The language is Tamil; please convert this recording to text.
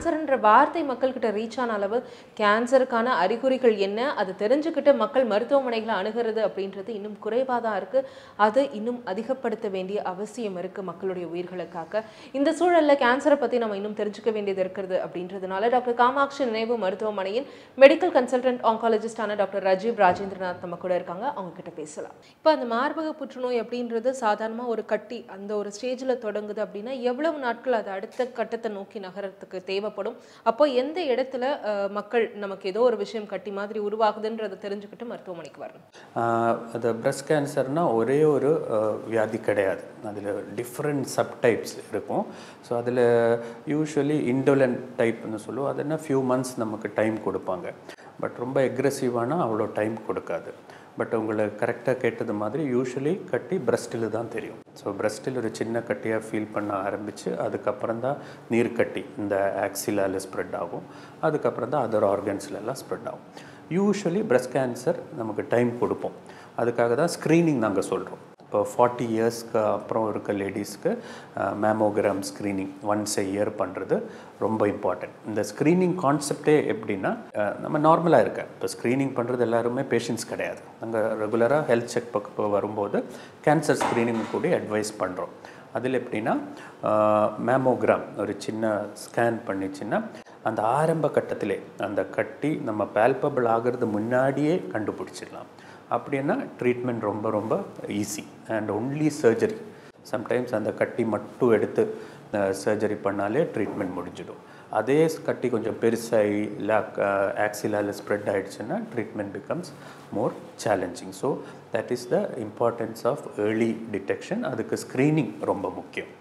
கேன்சர்ன்ற வார்த்தை மக்கள்கிட்ட ரீச் ஆன அளவு கேன்சருக்கான அறிகுறிகள் என்ன அது தெரிஞ்சுக்கிட்டு மக்கள் மருத்துவமனைகளை அணுகிறது அப்படின்றது இன்னும் குறைவாக தான் இருக்கு அது இன்னும் அதிகப்படுத்த வேண்டிய அவசியம் இருக்கு மக்களுடைய உயிர்களை காக்க இந்த சூழல்ல கேன்சரை பத்தி நம்ம இன்னும் தெரிஞ்சுக்க வேண்டியது இருக்கிறது அப்படின்றதுனால டாக்டர் காமாட்சி நினைவு மருத்துவமனையின் மெடிக்கல் கன்சல்டன்ட் ஆங்காலஜிஸ்டான டாக்டர் ராஜீவ் ராஜேந்திரநாத் நம்ம கூட இருக்காங்க அவங்க கிட்ட பேசலாம் இப்போ அந்த மார்பக புற்றுநோய் அப்படின்றது சாதாரணமா ஒரு கட்டி அந்த ஒரு ஸ்டேஜ்ல தொடங்குது அப்படின்னா எவ்வளவு நாட்கள் அது அடுத்த கட்டத்தை நோக்கி நகரத்துக்கு தேவைப்படும் அப்போ எந்த இடத்துல அஹ், மக்கள் நமக்கு ஏதோ ஒரு விஷயம் கட்டி மாதிரி உருவாகுதுன்றதை தெரிஞ்சுக்கிட்டு மருத்துவமனைக்கு வரணும் ஆஹ் அது பிரஸ்ட் கேன்சர்னால் ஒரே ஒரு ஆஹ், வியாதி கிடையாது அதில் டிஃப்ரெண்ட் சப்டைப்ஸ் இருக்கும் ஸோ அதில் யூஸ்வலி இண்டோலன் டைப்னு சொல்லுவோம் அது என்ன ஃபியூ மந்த்ஸ் நமக்கு டைம் கொடுப்பாங்க பட் ரொம்ப எக்ரெசிவானா அவ்வளோ டைம் கொடுக்காது பட் உங்களை கரெக்டாக கேட்டது மாதிரி யூஸ்வலி கட்டி பிரஸ்ட்டில் தான் தெரியும் ஸோ பிரஸ்ட்டில் ஒரு சின்ன கட்டியாக ஃபீல் பண்ண ஆரம்பித்து அதுக்கப்புறம் தான் நீர் கட்டி இந்த ஆக்சிலால ஸ்ப்ரெட் ஆகும் அதுக்கப்புறம் தான் அதர் ஆர்கன்ஸ்லலாம் ஸ்ப்ரெட் ஆகும் யூஸ்வலி பிரஸ்ட் கேன்சர் நமக்கு டைம் கொடுப்போம் அதுக்காக தான் ஸ்க்ரீனிங் நாங்கள் சொல்கிறோம் இப்போ ஃபார்ட்டி இயர்ஸ்க்கு அப்புறம் இருக்க லேடிஸ்க்கு mammogram screening once a year பண்ணுறது ரொம்ப இம்பார்ட்டன்ட் இந்த ஸ்க்ரீனிங் கான்செப்டே எப்படின்னா அஹ், நம்ம நார்மலாக இருக்க இப்போ ஸ்க்ரீனிங் பண்ணுறது எல்லாருமே பேஷண்ட்ஸ் கிடையாது நாங்கள் ரெகுலராக ஹெல்த் செக் பக்கம் வரும்போது கேன்சர் ஸ்க்ரீனிங் கூட அட்வைஸ் பண்ணுறோம் அதில் எப்படின்னா மேமோகிராம் ஒரு சின்ன ஸ்கேன் பண்ணிச்சுன்னா அந்த ஆரம்ப கட்டத்திலே அந்த கட்டி நம்ம பால்பபிள் ஆகிறது முன்னாடியே கண்டுபிடிச்சிடலாம் அப்படின்னா ட்ரீட்மெண்ட் ரொம்ப ரொம்ப easy and only surgery sometimes அந்த கட்டி மட்டும் எடுத்து சர்ஜரி பண்ணாலே ட்ரீட்மெண்ட் முடிஞ்சிடும் அதே கட்டி கொஞ்சம் பெருசாகி இல்லை ஆக்சிலால் ஸ்ப்ரெட் ஆயிடுச்சுன்னா treatment becomes more challenging so that is the importance of early detection அதுக்கு ஸ்க்ரீனிங் ரொம்ப முக்கியம்